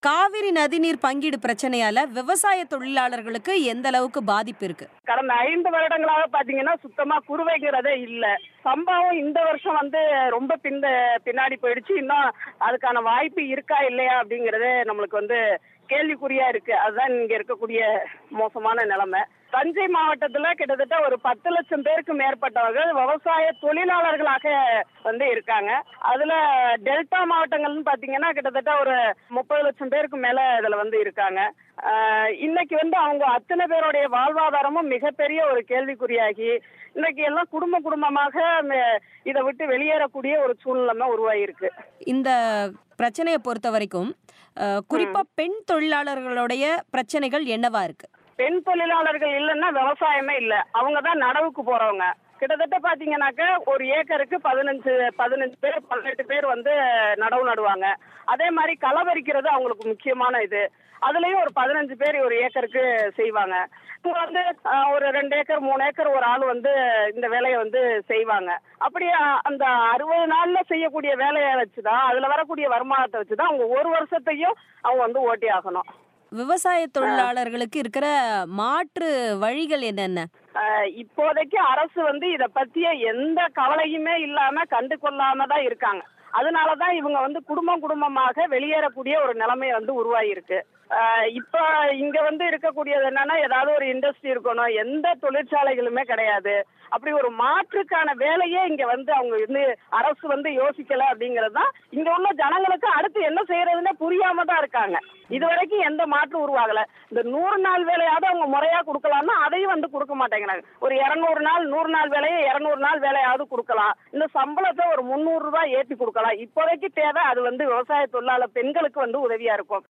காவிரி நதிநீர் பங்கீடு பிரச்சனையால விவசாய தொழிலாளர்களுக்கு எந்த அளவுக்கு பாதிப்பு இருக்கு கடந்த ஐந்து வருடங்களாக பாத்தீங்கன்னா சுத்தமா குறுவைங்கிறதே இல்ல சம்பவம் இந்த வருஷம் வந்து ரொம்ப பிந்த பின்னாடி போயிடுச்சு இன்னும் அதுக்கான வாய்ப்பு இருக்கா இல்லையா அப்படிங்கறது நம்மளுக்கு வந்து கேள்விக்குறியா இருக்கு அதுதான் இங்க இருக்கக்கூடிய மோசமான நிலைமை தஞ்சை மாவட்டத்துல கிட்டத்தட்ட ஒரு பத்து லட்சம் பேருக்கு மேற்பட்டவர்கள் விவசாய தொழிலாளர்களாக வந்து இருக்காங்க அதுல டெல்டா மாவட்டங்கள்னு பாத்தீங்கன்னா கிட்டத்தட்ட ஒரு முப்பது லட்சம் பேருக்கு மேல இதுல வந்து இருக்காங்க ஆஹ் இன்னைக்கு வந்து அவங்க அத்தனை பேருடைய வாழ்வாதாரமும் மிகப்பெரிய ஒரு கேள்விக்குறியாகி இன்னைக்கு எல்லாம் குடும்ப குடும்பமாக ம- இதை விட்டு வெளியேறக்கூடிய ஒரு சூழ்நிலைமை உருவாகிருக்கு இந்த பிரச்சனையை பொறுத்த வரைக்கும் அஹ், குறிப்பா பெண் தொழிலாளர்களுடைய பிரச்சனைகள் என்னவா இருக்கு பெண் தொழிலாளர்கள் இல்லைன்னா விவசாயமே இல்லை அவங்க தான் நடவுக்கு போறவங்க கிட்டத்தட்ட பாத்தீங்கன்னாக்க ஒரு ஏக்கருக்கு பதினஞ்சு பதினஞ்சு பேர் பதினெட்டு பேர் வந்து நடவு நடுவாங்க அதே மாதிரி களை பறிக்கிறது அவங்களுக்கு முக்கியமான இது அதுலயும் ஒரு பதினஞ்சு பேர் ஒரு ஏக்கருக்கு செய்வாங்க இப்போ வந்து ஆஹ், ஒரு ரெண்டு ஏக்கர் மூணு ஏக்கர் ஒரு ஆள் வந்து இந்த வேலையை வந்து செய்வாங்க அப்படி ஆஹ், அந்த அறுபது நாள்ல செய்யக்கூடிய வேலையை வச்சுதான் அதுல வரக்கூடிய வருமானத்தை வச்சுதான் அவங்க ஒரு வருஷத்தையும் அவங்க வந்து ஓட்டி ஆகணும் விவசாய தொழிலாளர்களுக்கு இருக்கிற மாற்று வழிகள் என்னென்ன ஆஹ் இப்போதைக்கு அரசு வந்து இத பத்திய எந்த கவலையுமே இல்லாம கண்டு கொள்ளாம தான் இருக்காங்க அதனாலதான் இவங்க வந்து குடும்பம் குடும்பமாக வெளியேறக்கூடிய ஒரு நிலைமை வந்து உருவாகியிருக்கு ஆஹ் இப்ப இங்க வந்து இருக்கக்கூடியது என்னன்னா ஏதாவது ஒரு இண்டஸ்ட்ரி இருக்கணும் எந்த தொழிற்சாலைகளுமே கிடையாது அப்படி ஒரு மாற்றுக்கான வேலையே இங்க வந்து அவங்க வந்து அரசு வந்து யோசிக்கல அப்படிங்கிறது தான் இங்க உள்ள ஜனங்களுக்கு அடுத்து என்ன செய்யறதுன்னு புரியாம தான் இருக்காங்க இது வரைக்கும் எந்த மாற்று உருவாகல இந்த நூறு நாள் வேலையாவது அவங்க முறையா கொடுக்கலாம்னா அதையும் வந்து கொடுக்க மாட்டேங்கிறாங்க ஒரு இருநூறு நாள் நூறு நாள் வேலையை இருநூறு நாள் வேலையாவது கொடுக்கலாம் இந்த சம்பளத்தை ஒரு முந்நூறு ரூபாய் ஏற்றி கொடுக்கலாம் இப்போதைக்கு தேவை அது வந்து விவசாய தொழிலாளர் பெண்களுக்கு வந்து உதவியா இருக்கும்